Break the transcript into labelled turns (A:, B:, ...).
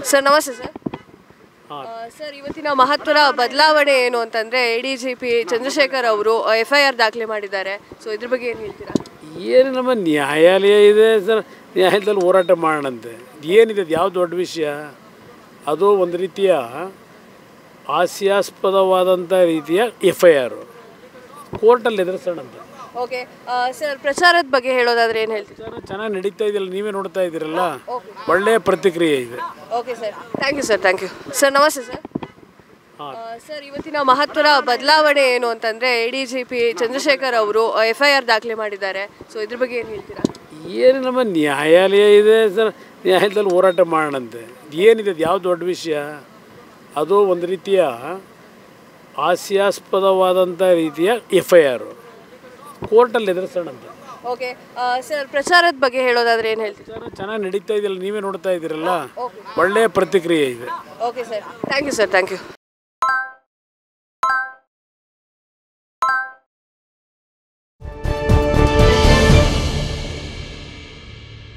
A: sir ನಮಸ್ತೆ sir sir ಇವತ್ತಿನ ಮಹತ್ವದ ಬದಲಾವಣೆ ಏನು ಅಂತಂದ್ರೆ A D G P Chandrashekhar ಅವರು ಎಫ್ ಐ ಆರ್ ದಾಖಲೆ ಮಾಡಿದ್ದಾರೆ ಸೊ ಇದ್ರ ಬಗ್ಗೆ ಏನು ಹೇಳ್ತೀರಾ
B: ಏನು ನಮ್ಮ ನ್ಯಾಯಾಲಯ ಇದೆ ಸರ್ ನ್ಯಾಯಾಲಯದಲ್ಲಿ ಹೋರಾಟ ಮಾಡೋಣಂತೆ ಏನಿದೆ ಅದು ಯಾವ ದೊಡ್ಡ ವಿಷಯ ಅದು ಒಂದು ರೀತಿಯ ಹಾಸ್ಯಾಸ್ಪದವಾದಂಥ ರೀತಿಯ ಎಫ್ ಐ ಆರು ಕೋರ್ಟಲ್ಲಿ ಎದುರಿಸೋಣಂತೆ
A: ಓಕೆ ಸರ್ ಪ್ರಚಾರದ ಬಗ್ಗೆ ಹೇಳೋದಾದ್ರೆ ಏನು ಹೇಳ್ತೀರಾ
B: ವಿಚಾರ ಚೆನ್ನಾಗಿ ನಡೀತಾ ಇದೆಯಲ್ಲ ನೀವೇ ನೋಡ್ತಾ ಇದ್ದೀರಲ್ಲ ಒಳ್ಳೆಯ ಪ್ರತಿಕ್ರಿಯೆ ಇದೆ
A: okay sir thank you sir thank you sir ನಮಸ್ತೆ ಸರ್ ಸರ್ ಇವತ್ತಿನ ಮಹತ್ವದ ಬದಲಾವಣೆ ಏನು ಅಂತಂದ್ರೆ A D G P Chandrashekhar ಅವರು ಎಫ್ ಐ ಆರ್ ದಾಖಲೆ ಮಾಡಿದ್ದಾರೆ ಸೊ ಇದ್ರ ಬಗ್ಗೆ ಏನು ಹೇಳ್ತೀರಾ
B: ಏನು ನಮ್ಮ ನ್ಯಾಯಾಲಯ ಇದೆ ಸರ್ ನ್ಯಾಯಾಲಯದಲ್ಲಿ ಹೋರಾಟ ಮಾಡೋಣಂತೆ ಏನಿದೆ ಅದು ಯಾವ ದೊಡ್ಡ ವಿಷಯ ಅದು ಒಂದು ರೀತಿಯ ಹಾಸ್ಯಾಸ್ಪದವಾದಂಥ ರೀತಿಯ ಎಫ್ ಐ ಆರು ಕೋರ್ಟಲ್ಲಿ ಎದುರಿಸೋಣಂತೆ
A: ಓಕೆ ಸರ್ ಪ್ರಚಾರದ ಬಗ್ಗೆ ಹೇಳೋದಾದ್ರೆ ಏನು ಹೇಳ್ತೀರಾ
B: ವಿಚಾರ ಚೆನ್ನಾಗಿ ನಡೀತಾ ಇದೆಯಲ್ಲ ನೀವೇ ನೋಡ್ತಾ ಇದ್ದೀರಲ್ಲ ಒಳ್ಳೆಯ ಪ್ರತಿಕ್ರಿಯೆ ಇದೆ
A: okay sir thank you sir thank you